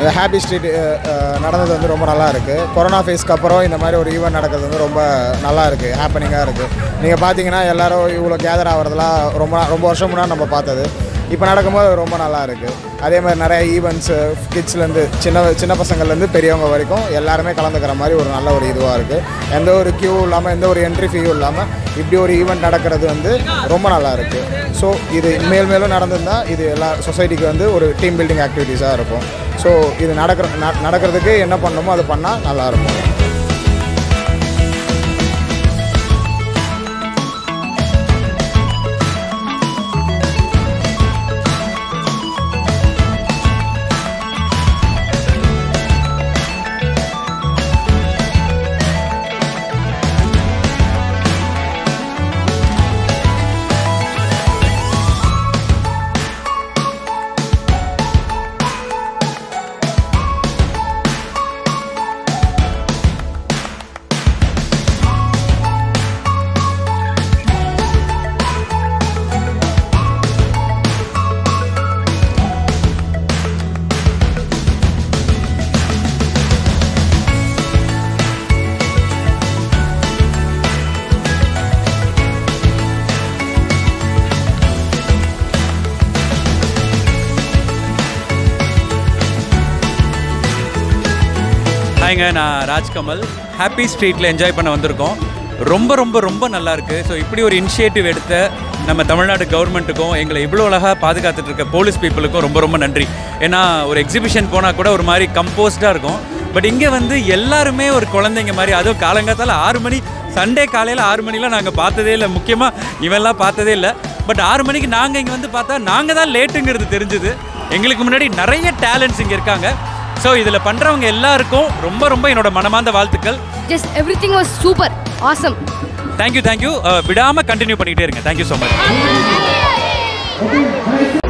இந்த happy street நடந்தது வந்து ரொம்ப நல்லா இருக்குது கொரோனா ஃபேஸ்க்கு அப்புறம் இந்த மாதிரி ஒரு ஈவெண்ட் நடக்கிறது வந்து ரொம்ப நல்லா இருக்குது ஹாப்பனிங்காக இருக்குது நீங்கள் பார்த்தீங்கன்னா எல்லாரும் இவ்வளோ கேதர் ஆகிறதுலாம் ரொம்ப ரொம்ப வருஷம் முன்னாடி நம்ம பார்த்தது இப்போ நடக்கும்போது ரொம்ப நல்லா இருக்குது அதே மாதிரி நிறைய ஈவெண்ட்ஸு கிட்ஸ்லேருந்து சின்ன சின்ன பசங்கள்லேருந்து பெரியவங்க வரைக்கும் எல்லாருமே கலந்துக்கிற மாதிரி ஒரு நல்ல ஒரு இதுவாக இருக்குது எந்த ஒரு கியூ இல்லாமல் எந்த ஒரு என்ட்ரி ஃபீயும் இல்லாமல் இப்படி ஒரு ஈவெண்ட் நடக்கிறது வந்து ரொம்ப நல்லா இருக்குது ஸோ இது மேல் மேலும் நடந்திருந்தால் இது எல்லா சொசைட்டிக்கு வந்து ஒரு டீம் பில்டிங் ஆக்டிவிட்டீஸாக இருக்கும் ஸோ இது நடக்கிற ந- நடக்கிறதுக்கு என்ன பண்ணணுமோ அது பண்ணால் நல்லாயிருக்கும் ஹாய்ங்க நான் ராஜ்கமல் ஹாப்பி ஸ்ட்ரீட்டில் என்ஜாய் பண்ண வந்திருக்கோம் ரொம்ப ரொம்ப ரொம்ப நல்லா இருக்கு ஸோ இப்படி ஒரு இனிஷியேட்டிவ் எடுத்த நம்ம தமிழ்நாடு கவர்மெண்ட்டுக்கும் எங்களை இவ்வளோ அழகாக பாதுகாத்துட்டு இருக்க போலீஸ் பீப்புளுக்கும் ரொம்ப ரொம்ப நன்றி ஏன்னா ஒரு எக்ஸிபிஷன் போனால் கூட ஒரு மாதிரி கம்போஸ்டாக இருக்கும் பட் இங்கே வந்து எல்லாருமே ஒரு குழந்தைங்க மாதிரி அதுவும் காலங்காத்தால ஆறு மணி சண்டே காலையில் ஆறு மணிலாம் நாங்கள் பார்த்ததே இல்லை முக்கியமாக இவெல்லாம் பார்த்ததே இல்லை பட் ஆறு மணிக்கு நாங்கள் இங்கே வந்து பார்த்தா நாங்கள் தான் லேட்டுங்கிறது தெரிஞ்சுது எங்களுக்கு முன்னாடி நிறைய டேலண்ட்ஸ் இங்கே இருக்காங்க ஸோ இதில் பண்ணுறவங்க எல்லாருக்கும் ரொம்ப ரொம்ப என்னோட மனமார்ந்த வாழ்த்துக்கள் Just everything was super awesome. Thank you thank you விடாமல் கண்டினியூ பண்ணிக்கிட்டே இருங்க தேங்க்யூ ஸோ மச்